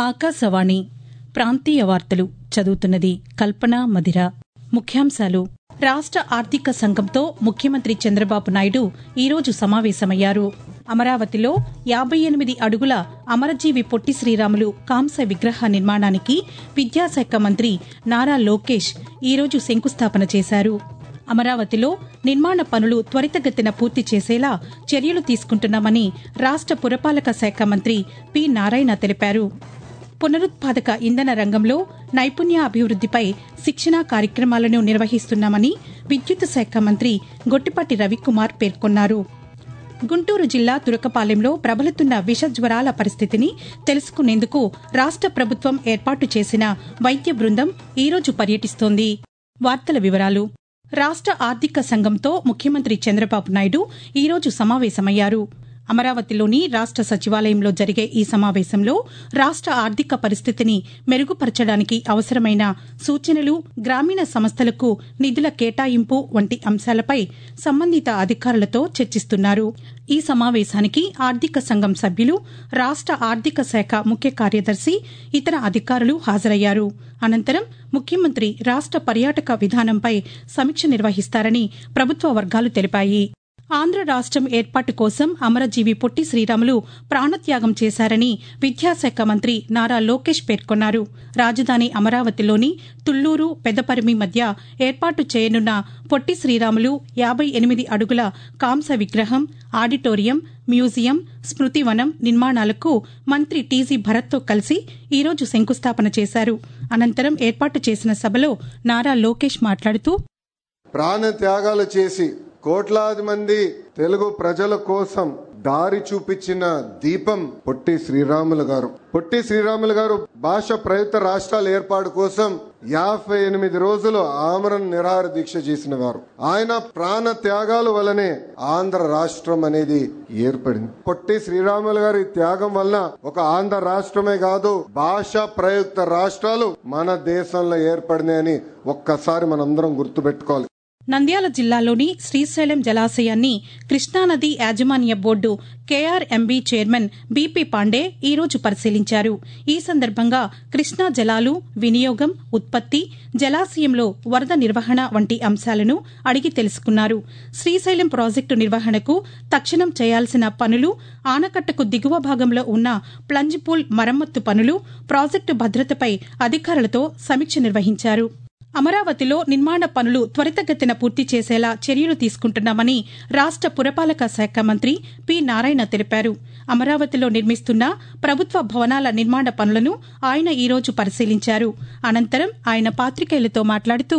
ఆకాశవాణి ప్రాంతీయ వార్తలు చదువుతున్నది కల్పన మధిర ముఖ్యాంశాలు రాష్ట ఆర్థిక సంఘంతో ముఖ్యమంత్రి చంద్రబాబు నాయుడు ఈరోజు సమావేశమయ్యారు అమరావతిలో యాబై ఎనిమిది అడుగుల అమరజీవి పొట్టి శ్రీరాములు కాంస్య విగ్రహ నిర్మాణానికి విద్యాశాఖ మంత్రి నారా లోకేష్ ఈరోజు శంకుస్థాపన చేశారు అమరావతిలో నిర్మాణ పనులు త్వరితగతిన పూర్తి చేసేలా చర్యలు తీసుకుంటున్నామని రాష్ట పురపాలక శాఖ మంత్రి పి నారాయణ తెలిపారు పునరుత్పాదక ఇంధన రంగంలో నైపుణ్య అభివృద్దిపై శిక్షణా కార్యక్రమాలను నిర్వహిస్తున్నామని విద్యుత్ శాఖ మంత్రి గొట్టిపాటి రవికుమార్ పేర్కొన్నారు గుంటూరు జిల్లా తురకపాలెంలో ప్రబలుతున్న విష జ్వరాల పరిస్థితిని తెలుసుకునేందుకు రాష్ట ప్రభుత్వం ఏర్పాటు చేసిన వైద్య బృందం ఈరోజు పర్యటిస్తోంది వార్తల వివరాలు రాష్ట ఆర్థిక సంఘంతో ముఖ్యమంత్రి చంద్రబాబు నాయుడు ఈరోజు సమావేశమయ్యారు అమరావతిలోని రాష్ట సచివాలయంలో జరిగే ఈ సమావేశంలో రాష్ట ఆర్థిక పరిస్థితిని మెరుగుపరచడానికి అవసరమైన సూచనలు గ్రామీణ సంస్థలకు నిధుల కేటాయింపు వంటి అంశాలపై సంబంధిత అధికారులతో చర్చిస్తున్నారు ఈ సమావేశానికి ఆర్థిక సంఘం సభ్యులు రాష్ట ఆర్థిక శాఖ ముఖ్య కార్యదర్శి ఇతర అధికారులు హాజరయ్యారు అనంతరం ముఖ్యమంత్రి రాష్ట పర్యాటక విధానంపై సమీక్ష నిర్వహిస్తారని ప్రభుత్వ వర్గాలు తెలిపాయి ఆంధ్ర రాష్టం ఏర్పాటు కోసం అమరజీవి పొట్టి శ్రీరాములు ప్రాణత్యాగం చేశారని విద్యాశాఖ మంత్రి నారా లోకేష్ పేర్కొన్నారు రాజధాని అమరావతిలోని తుళ్లూరు పెదపరిమి మధ్య ఏర్పాటు చేయనున్న పొట్టి శ్రీరాములు యాబై ఎనిమిది అడుగుల కాంస విగ్రహం ఆడిటోరియం మ్యూజియం స్మృతివనం నిర్మాణాలకు మంత్రి టీజీ భరత్తో కలిసి ఈరోజు శంకుస్థాపన చేశారు అనంతరం ఏర్పాటు చేసిన సభలో నారా లోకేష్ మాట్లాడుతూ ప్రాణ త్యాగాలు చేసి కోట్లాది మంది తెలుగు ప్రజల కోసం దారి చూపించిన దీపం పొట్టి శ్రీరాములు గారు పొట్టి శ్రీరాములు గారు భాష ప్రయుక్త రాష్ట్రాల ఏర్పాటు కోసం యాభై ఎనిమిది రోజులు ఆమరణ నిరాహార దీక్ష చేసిన వారు ఆయన ప్రాణ త్యాగాల వలనే ఆంధ్ర రాష్ట్రం అనేది ఏర్పడింది పొట్టి శ్రీరాములు గారి త్యాగం వలన ఒక ఆంధ్ర రాష్ట్రమే కాదు భాష ప్రయుక్త రాష్ట్రాలు మన దేశంలో ఏర్పడినాయని ఒక్కసారి మనందరం గుర్తుపెట్టుకోవాలి నంద్యాల జిల్లాలోని శ్రీశైలం జలాశయాన్ని కృష్ణానది యాజమాన్య board KRMB chairman BP Pande ఈరోజు పరిశీలించారు ఈ సందర్భంగా కృష్ణా జలాలు వినియోగం ఉత్పత్తి జలాశయంలో వరద నిర్వహణ వంటి అంశాలను అడిగి తెలుసుకున్నారు శ్రీశైలం ప్రాజెక్టు నిర్వహణకు తక్షణం చేయాల్సిన పనులు ఆనకట్టకు దిగువ భాగంలో ఉన్న ప్లంజ్ పూల్ మరమ్మత్తు పనులు ప్రాజెక్టు భద్రతపై అధికారులతో సమీక్ష నిర్వహించారు అమరావతిలో నిర్మాణ పనులు త్వరితగతిన పూర్తి చేసేలా చర్యలు తీసుకుంటున్నామని రాష్ట పురపాలక శాఖ మంత్రి పి నారాయణ తెలిపారు అమరావతిలో నిర్మిస్తున్న ప్రభుత్వ భవనాల నిర్మాణ పనులను ఆయన ఈరోజు పరిశీలించారు అనంతరం ఆయన పాతికేయులతో మాట్లాడుతూ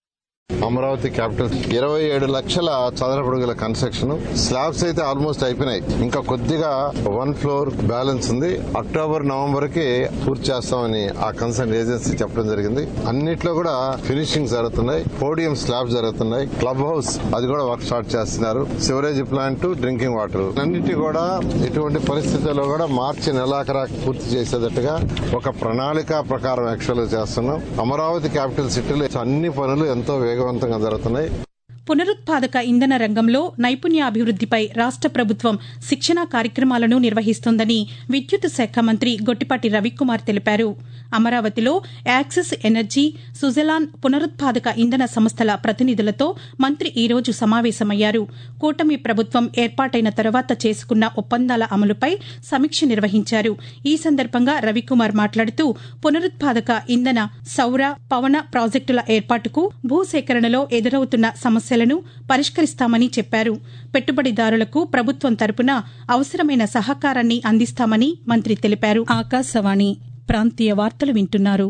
అమరావతి క్యాపిటల్ ఇరవై ఏడు లక్షల చదరపడుగుల కన్స్ట్రక్షన్ స్లాబ్స్ అయితే ఆల్మోస్ట్ అయిపోయినాయి ఇంకా కొద్దిగా వన్ ఫ్లోర్ బ్యాలెన్స్ ఉంది అక్టోబర్ నవంబర్ కి పూర్తి చేస్తామని ఆ కన్సర్న్ ఏజెన్సీ చెప్పడం జరిగింది అన్నిట్లో కూడా ఫినిషింగ్ జరుగుతున్నాయి పోడియం స్లాబ్ జరుగుతున్నాయి క్లబ్ హౌస్ అది కూడా వర్క్ స్టార్ట్ చేస్తున్నారు సివరేజ్ ప్లాంట్ డ్రింకింగ్ వాటర్ అన్నిటి కూడా ఎటువంటి పరిస్థితుల్లో కూడా మార్చి నెలాఖరా పూర్తి చేసేటట్టుగా ఒక ప్రణాళిక ప్రకారం యాక్చువల్ చేస్తున్నాం అమరావతి క్యాపిటల్ సిటీలో అన్ని పనులు ఎంతో వేగవంతంగా జరుగుతున్నాయి పునరుత్పాదక ఇంధన రంగంలో నైపుణ్యాభివృద్దిపై రాష్ట ప్రభుత్వం శిక్షణా కార్యక్రమాలను నిర్వహిస్తోందని విద్యుత్ శాఖ మంత్రి గొట్టిపాటి రవికుమార్ తెలిపారు అమరావతిలో యాక్సిస్ ఎనర్జీ సుజలాన్ పునరుత్పాదక ఇంధన సంస్థల ప్రతినిధులతో మంత్రి ఈరోజు సమావేశమయ్యారు కూటమి ప్రభుత్వం ఏర్పాటైన తర్వాత చేసుకున్న ఒప్పందాల అమలుపై సమీక్ష నిర్వహించారు ఈ సందర్భంగా రవికుమార్ మాట్లాడుతూ పునరుత్పాదక ఇంధన సౌర పవన ప్రాజెక్టుల ఏర్పాటుకు భూసేకరణలో ఎదురవుతున్న సమస్యలను పరిష్కరిస్తామని చెప్పారు పెట్టుబడిదారులకు ప్రభుత్వం తరపున అవసరమైన సహకారాన్ని అందిస్తామని మంత్రి తెలిపారు ఆకాశవాణి ప్రాంతీయ వార్తలు వింటున్నారు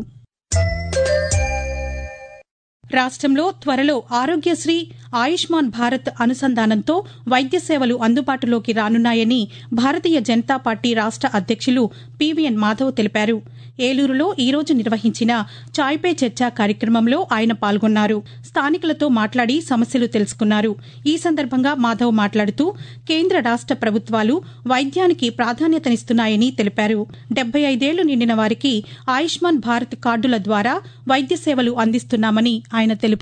రాష్ట్రంలో త్వరలో ఆరోగ్యశ్రీ ఆయుష్మాన్ భారత్ అనుసంధానంతో వైద్య సేవలు అందుబాటులోకి రానున్నాయని భారతీయ జనతా పార్టీ రాష్ట అధ్యక్షులు పీవీఎన్ మాధవ్ తెలిపారు ఏలూరులో ఈరోజు నిర్వహించిన చాయ్ పే చర్చా కార్యక్రమంలో ఆయన పాల్గొన్నారు స్థానికులతో మాట్లాడి సమస్యలు తెలుసుకున్నారు ఈ సందర్భంగా మాధవ్ మాట్లాడుతూ కేంద్ర రాష్ట ప్రభుత్వాలు వైద్యానికి ప్రాధాన్యతనిస్తున్నాయని తెలిపారు డెబ్బై ఐదేళ్లు నిండిన వారికి ఆయుష్మాన్ భారత్ కార్డుల ద్వారా వైద్య సేవలు అందిస్తున్నామని ఆయన తెలుపుతూ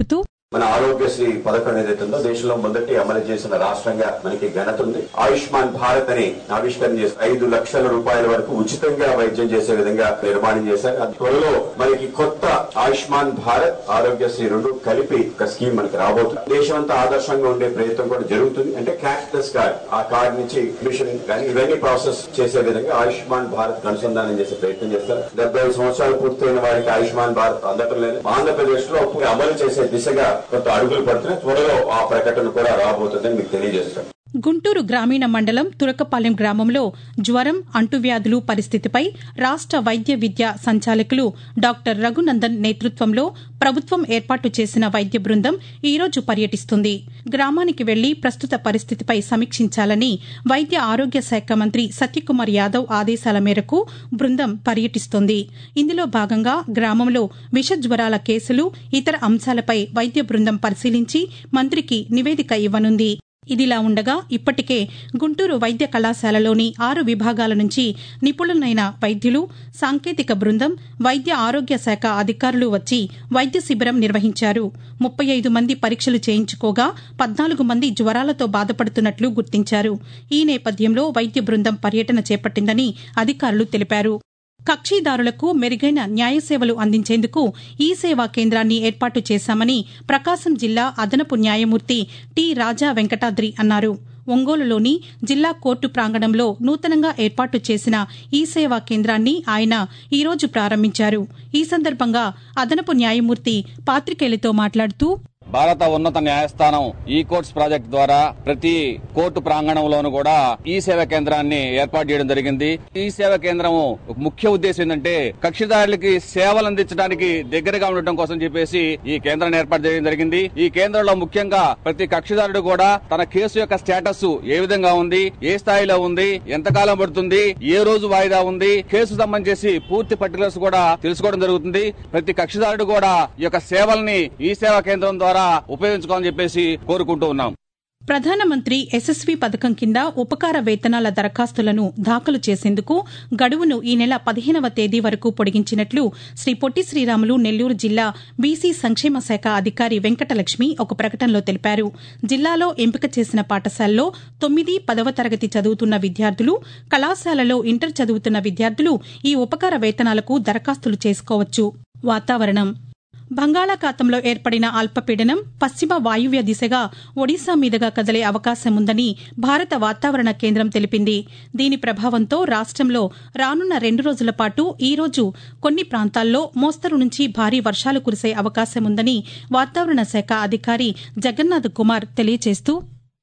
మన ఆరోగ్యశ్రీ పథకం ఏదైతే ఉందో దేశంలో మొదటి అమలు చేసిన రాష్ట్రంగా మనకి ఘనత ఉంది ఆయుష్మాన్ భారత్ అని ఆవిష్కరణ చేసి ఐదు లక్షల రూపాయల వరకు ఉచితంగా వైద్యం చేసే విధంగా నిర్మాణం చేశారు అది త్వరలో మనకి కొత్త ఆయుష్మాన్ భారత్ ఆరోగ్యశ్రీ రెండు కలిపి ఒక స్కీమ్ మనకి రాబోతుంది దేశమంతా ఆదర్శంగా ఉండే ప్రయత్నం కూడా జరుగుతుంది అంటే క్యాష్లెస్ కార్డ్ ఆ కార్డ్ నుంచి మిషన్ కానీ ఇవన్నీ ప్రాసెస్ చేసే విధంగా ఆయుష్మాన్ భారత్ అనుసంధానం చేసే ప్రయత్నం చేస్తారు డెబ్బై ఐదు సంవత్సరాలు పూర్తయిన వారికి ఆయుష్మాన్ భారత్ అందటం లేదు ఆంధ్రప్రదేశ్ లో అమలు చేసే దిశగా కొంత అడుగులు పడుతున్నాయి త్వరలో ఆ ప్రకటన కూడా రాబోతుందని మీకు తెలియజేస్తాం గుంటూరు గ్రామీణ మండలం తురకపాలెం గ్రామంలో జ్వరం అంటువ్యాధులు పరిస్థితిపై రాష్ట వైద్య విద్య సంచాలకులు డాక్టర్ రఘునందన్ నేతృత్వంలో ప్రభుత్వం ఏర్పాటు చేసిన వైద్య బృందం ఈరోజు పర్యటిస్తుంది గ్రామానికి వెళ్లి ప్రస్తుత పరిస్థితిపై సమీక్షించాలని వైద్య ఆరోగ్య శాఖ మంత్రి సత్యకుమార్ యాదవ్ ఆదేశాల మేరకు బృందం పర్యటిస్తోంది ఇందులో భాగంగా గ్రామంలో విష జ్వరాల కేసులు ఇతర అంశాలపై వైద్య బృందం పరిశీలించి మంత్రికి నివేదిక ఇవ్వనుంది ఇదిలా ఉండగా ఇప్పటికే గుంటూరు వైద్య కళాశాలలోని ఆరు విభాగాల నుంచి నిపుణులైన వైద్యులు సాంకేతిక బృందం వైద్య ఆరోగ్య శాఖ అధికారులు వచ్చి వైద్య శిబిరం నిర్వహించారు ముప్పై ఐదు మంది పరీక్షలు చేయించుకోగా పద్నాలుగు మంది జ్వరాలతో బాధపడుతున్నట్లు గుర్తించారు ఈ నేపథ్యంలో వైద్య బృందం పర్యటన చేపట్టిందని అధికారులు తెలిపారు కక్షిదారులకు మెరుగైన న్యాయ సేవలు అందించేందుకు ఈ సేవా కేంద్రాన్ని ఏర్పాటు చేశామని ప్రకాశం జిల్లా అదనపు న్యాయమూర్తి టి రాజా వెంకటాద్రి అన్నారు ఒంగోలులోని జిల్లా కోర్టు ప్రాంగణంలో నూతనంగా ఏర్పాటు చేసిన ఈ సేవా కేంద్రాన్ని ఆయన ఈరోజు ప్రారంభించారు ఈ సందర్భంగా అదనపు న్యాయమూర్తి పాతికేయులతో మాట్లాడుతూ భారత ఉన్నత న్యాయస్థానం ఈ కోర్ట్స్ ప్రాజెక్ట్ ద్వారా ప్రతి కోర్టు ప్రాంగణంలోనూ కూడా ఈ సేవ కేంద్రాన్ని ఏర్పాటు చేయడం జరిగింది ఈ సేవ కేంద్రం ముఖ్య ఉద్దేశం ఏంటంటే కక్షిదారులకి సేవలు అందించడానికి దగ్గరగా ఉండటం కోసం చెప్పేసి ఈ కేంద్రాన్ని ఏర్పాటు చేయడం జరిగింది ఈ కేంద్రంలో ముఖ్యంగా ప్రతి కక్షిదారుడు కూడా తన కేసు యొక్క స్టేటస్ ఏ విధంగా ఉంది ఏ స్థాయిలో ఉంది ఎంతకాలం పడుతుంది ఏ రోజు వాయిదా ఉంది కేసు సంబంధించి పూర్తి పర్టికులర్స్ కూడా తెలుసుకోవడం జరుగుతుంది ప్రతి కక్షిదారుడు కూడా ఈ యొక్క సేవల్ని ఈ సేవా కేంద్రం ద్వారా ఉపయోగించుకోవాలని చెప్పేసి కోరుకుంటూ ఉన్నాం ప్రధానమంత్రి ఎస్ఎస్వీ పథకం కింద ఉపకార వేతనాల దరఖాస్తులను దాఖలు చేసేందుకు గడువును ఈ నెల పదిహేనవ తేదీ వరకు పొడిగించినట్లు శ్రీ పొట్టి శ్రీరాములు నెల్లూరు జిల్లా బీసీ సంక్షేమ శాఖ అధికారి వెంకటలక్ష్మి ఒక ప్రకటనలో తెలిపారు జిల్లాలో ఎంపిక చేసిన పాఠశాలలో తొమ్మిది పదవ తరగతి చదువుతున్న విద్యార్థులు కళాశాలలో ఇంటర్ చదువుతున్న విద్యార్థులు ఈ ఉపకార వేతనాలకు దరఖాస్తులు చేసుకోవచ్చు వాతావరణం బంగాళాఖాతంలో ఏర్పడిన అల్పపీడనం పశ్చిమ వాయువ్య దిశగా ఒడిశా మీదుగా కదలే అవకాశం ఉందని భారత వాతావరణ కేంద్రం తెలిపింది దీని ప్రభావంతో రాష్టంలో రానున్న రెండు రోజుల పాటు ఈ రోజు కొన్ని ప్రాంతాల్లో మోస్తరు నుంచి భారీ వర్షాలు కురిసే అవకాశం ఉందని వాతావరణ శాఖ అధికారి జగన్నాథ్ కుమార్ తెలియజేస్తూ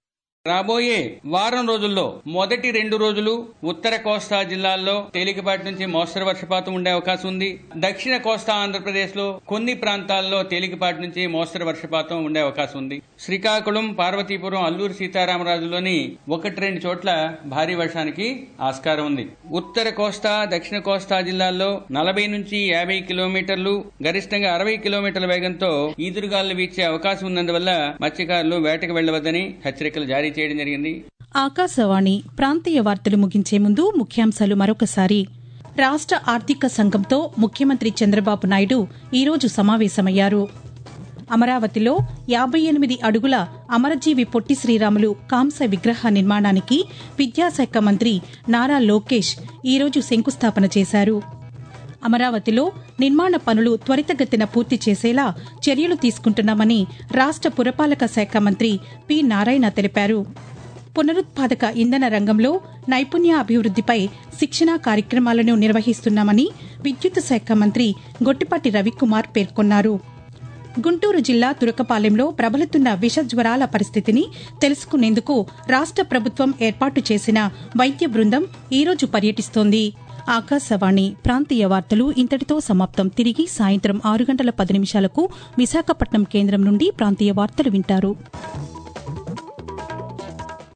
రాబోయే వారం రోజుల్లో మొదటి రెండు రోజులు ఉత్తర కోస్తా జిల్లాల్లో తేలికపాటి నుంచి మోస్తరు వర్షపాతం ఉండే అవకాశం ఉంది దక్షిణ కోస్తా ఆంధ్రప్రదేశ్ లో కొన్ని ప్రాంతాల్లో తేలికపాటి నుంచి మోస్తరు వర్షపాతం ఉండే అవకాశం ఉంది శ్రీకాకుళం పార్వతీపురం అల్లూరు సీతారామరాజులోని ఒకటి రెండు చోట్ల భారీ వర్షానికి ఆస్కారం ఉంది ఉత్తర కోస్తా దక్షిణ కోస్తా జిల్లాల్లో నలభై నుంచి యాభై కిలోమీటర్లు గరిష్టంగా అరవై కిలోమీటర్ల వేగంతో ఈదురుగాలు వీచే అవకాశం ఉన్నందువల్ల మత్స్యకారులు వేటకు వెళ్లవద్దని హెచ్చరికలు జారీ చేయడం జరిగింది ఆకాశవాణి ప్రాంతీయ వార్తలు ముగించే ముందు ముఖ్యాంశాలు మరొకసారి రాష్ట ఆర్థిక సంఘంతో ముఖ్యమంత్రి చంద్రబాబు నాయుడు ఈరోజు సమావేశమయ్యారు అమరావతిలో యాబై ఎనిమిది అడుగుల అమరజీవి పొట్టి శ్రీరాములు కాంస విగ్రహ నిర్మాణానికి విద్యాశాఖ మంత్రి నారా లోకేష్ ఈరోజు శంకుస్థాపన చేశారు అమరావతిలో నిర్మాణ పనులు త్వరితగతిన పూర్తి చేసేలా చర్యలు తీసుకుంటున్నామని రాష్ట పురపాలక శాఖ మంత్రి పి నారాయణ తెలిపారు పునరుత్పాదక ఇంధన రంగంలో నైపుణ్య అభివృద్దిపై శిక్షణా కార్యక్రమాలను నిర్వహిస్తున్నామని విద్యుత్ శాఖ మంత్రి గొట్టిపాటి రవికుమార్ పేర్కొన్నారు గుంటూరు జిల్లా తురకపాలెంలో ప్రబలుతున్న విష జ్వరాల పరిస్థితిని తెలుసుకునేందుకు రాష్ట ప్రభుత్వం ఏర్పాటు చేసిన వైద్య బృందం ఈరోజు పర్యటిస్తోంది ఆకాశవాణి ప్రాంతీయ వార్తలు ఇంతటితో సమాప్తం తిరిగి సాయంత్రం ఆరు గంటల పది నిమిషాలకు విశాఖపట్నం కేంద్రం నుండి ప్రాంతీయ వార్తలు వింటారు